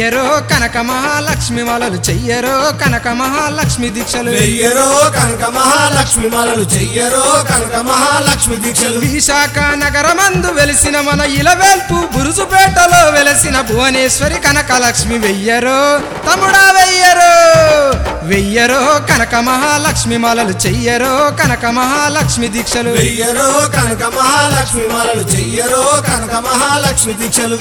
వెయ్యరో కనక మహాలక్ష్మి వలలు చెయ్యరో కనక మహాలక్ష్మి దీక్షలు వెయ్యరో కనక మహాలక్ష్మి మాలలు చెయ్యరో కనక మహాలక్ష్మి దీక్షలు విశాఖ నగరమందు వెలిసిన మన ఇలవేల్పు బురుజుపేటలో వెలసిన భువనేశ్వరి కనకలక్ష్మి వెయ్యరో తమ్ముడా వెయ్యరో వెయ్యరో కనక మహాలక్ష్మి మాలలు చెయ్యరో కనక మహాలక్ష్మి దీక్షలు వెయ్యరో కనక మహాలక్ష్మి మాలలు చెయ్యరో కనక మహాలక్ష్మి దీక్షలు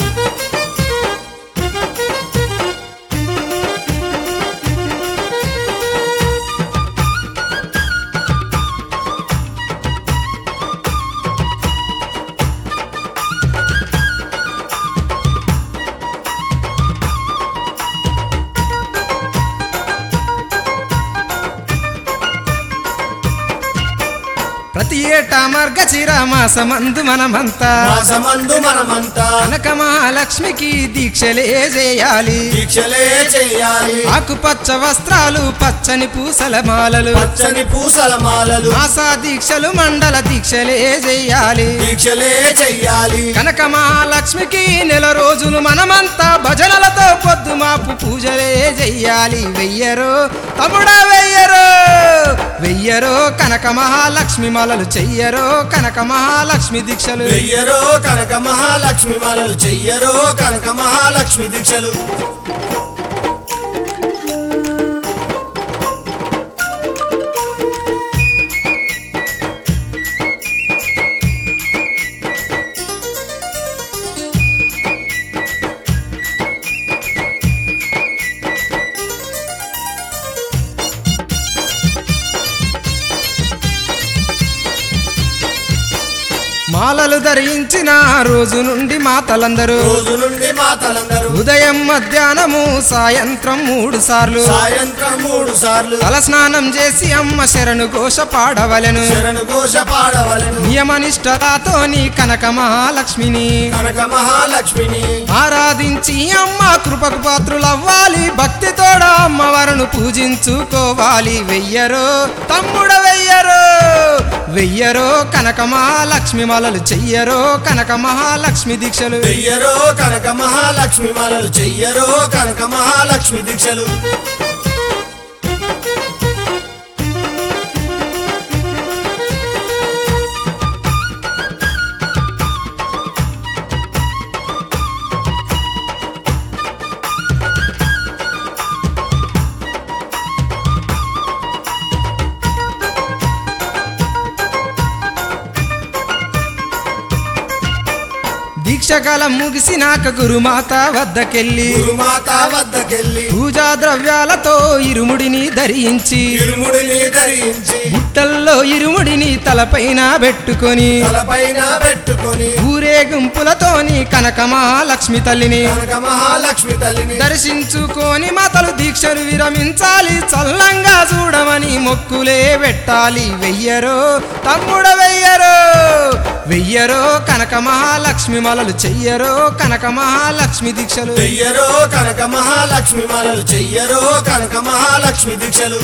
ప్రతి ఏటా మార్గశిర మాసమందు మనమంతా మాసమందు మనమంతా కనక మహాలక్ష్మికి దీక్షలే చేయాలి దీక్షలే చెయ్యాలి ఆకుపచ్చ వస్త్రాలు పచ్చని పూసల మాలలు పచ్చని పూసల మాలలు మాసా దీక్షలు మండల దీక్షలే చేయాలి దీక్షలే చెయ్యాలి కనక మహాలక్ష్మికి నెల రోజులు మనమంతా భజనలతో పొద్దు మాపు పూజలే చెయ్యాలి వెయ్యరు తమ్ముడా వెయ్యరు వెయ్యరు కనక మహాలక్ష్మి మలలు చెయ్యరు కనక మహాలక్ష్మి దీక్షలు వెయ్యరో కనక మహాలక్ష్మి మాలలు చెయ్యరో కనక మహాలక్ష్మి దీక్షలు మాలలు ధరించిన రోజు నుండి మాతలందరూ రోజు నుండి మాతలందరూ ఉదయం మధ్యాహ్నము సాయంత్రం మూడు సార్లు సాయంత్రం మూడు సార్లు తల స్నానం చేసి అమ్మ శరణు ఘోష పాడవలెను శరణు ఘోష పాడవలను నియమనిష్టతోని కనక మహాలక్ష్మిని కనక మహాలక్ష్మిని ఆరాధించి అమ్మ కృపకు పాత్రులవ్వాలి భక్తితోడ అమ్మవారును పూజించుకోవాలి వెయ్యరో తమ్ముడ వెయ్యరో వెయ్యరో కనక మహాలక్ష్మి మలలు చెయ్యరో కనక మహాలక్ష్మి దీక్షలు వెయ్యరో కనక మహాలక్ష్మి మాలలు చెయ్యరో కనక మహాలక్ష్మి దీక్షలు దీక్షకాలం ముగిసినాక గురుమాత వద్దకెళ్ళి గురుమాత వద్దకెళ్ళి పూజా ద్రవ్యాలతో ఇరుముడిని ధరించి ఇరుముడిని ధరించి బుట్టల్లో ఇరుముడిని తలపైన పెట్టుకొని తలపైన పెట్టుకొని ఊరేగింపులతోని కనక మహాలక్ష్మి తల్లిని కనక మహాలక్ష్మి తల్లిని దర్శించుకొని మాతలు దీక్షలు విరమించాలి చల్లంగా చూడమని మొక్కులే పెట్టాలి వెయ్యరో తమ్ముడ వెయ్యరో వెయ్యరో కనక మహాలక్ష్మి మలలు చెయ్యరో కనక మహాలక్ష్మి దీక్షలు వెయ్యరో కనక మహాలక్ష్మి మాలలు చెయ్యరో కనక మహాలక్ష్మి దీక్షలు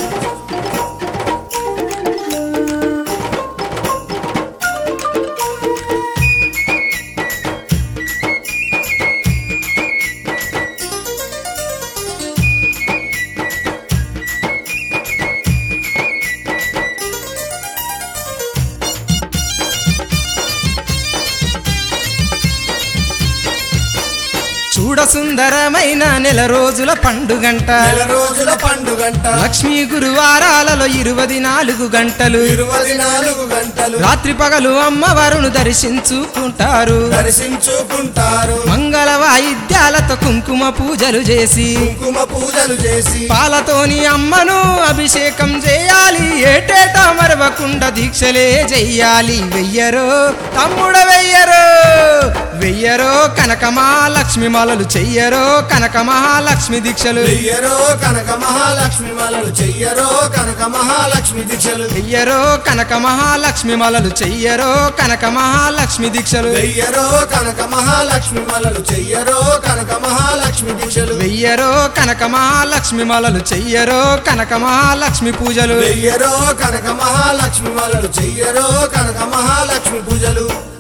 చూడ సుందరమైన నెల రోజుల పండుగంట నెల రోజుల పండుగంట లక్ష్మీ గురువారాలలో ఇరువది నాలుగు గంటలు ఇరవై నాలుగు గంటలు రాత్రి పగలు అమ్మవారును దర్శించుకుంటారు దర్శించుకుంటారు మంగళ వాయిద్యాలతో కుంకుమ పూజలు చేసి కుంకుమ పూజలు చేసి పాలతోని అమ్మను అభిషేకం చేయాలి ఏటేటా మరవకుండా దీక్షలే చెయ్యాలి వెయ్యరో తమ్ముడ వెయ్యరో వెయ్యరో కనక మహాలక్ష్మి మాలలు చెయ్యరో కనక మహాలక్ష్మి దీక్షలు వెయ్యరో కనక మహాలక్ష్మి మాలలు చెయ్యరో కనక మహాలక్ష్మి దీక్షలు వెయ్యరో కనక మహాలక్ష్మి మాలలు చెయ్యరో కనక మహాలక్ష్మి దీక్షలు వెయ్యరో కనక మహాలక్ష్మి మాలలు చెయ్యరో కనక మహాలక్ష్మి దీక్షలు వెయ్యరో కనక మహాలక్ష్మి మాలలు చెయ్యరో కనక మహాలక్ష్మి పూజలు వెయ్యరో కనక మహాలక్ష్మి మాలలు చెయ్యరో కనక మహాలక్ష్మి పూజలు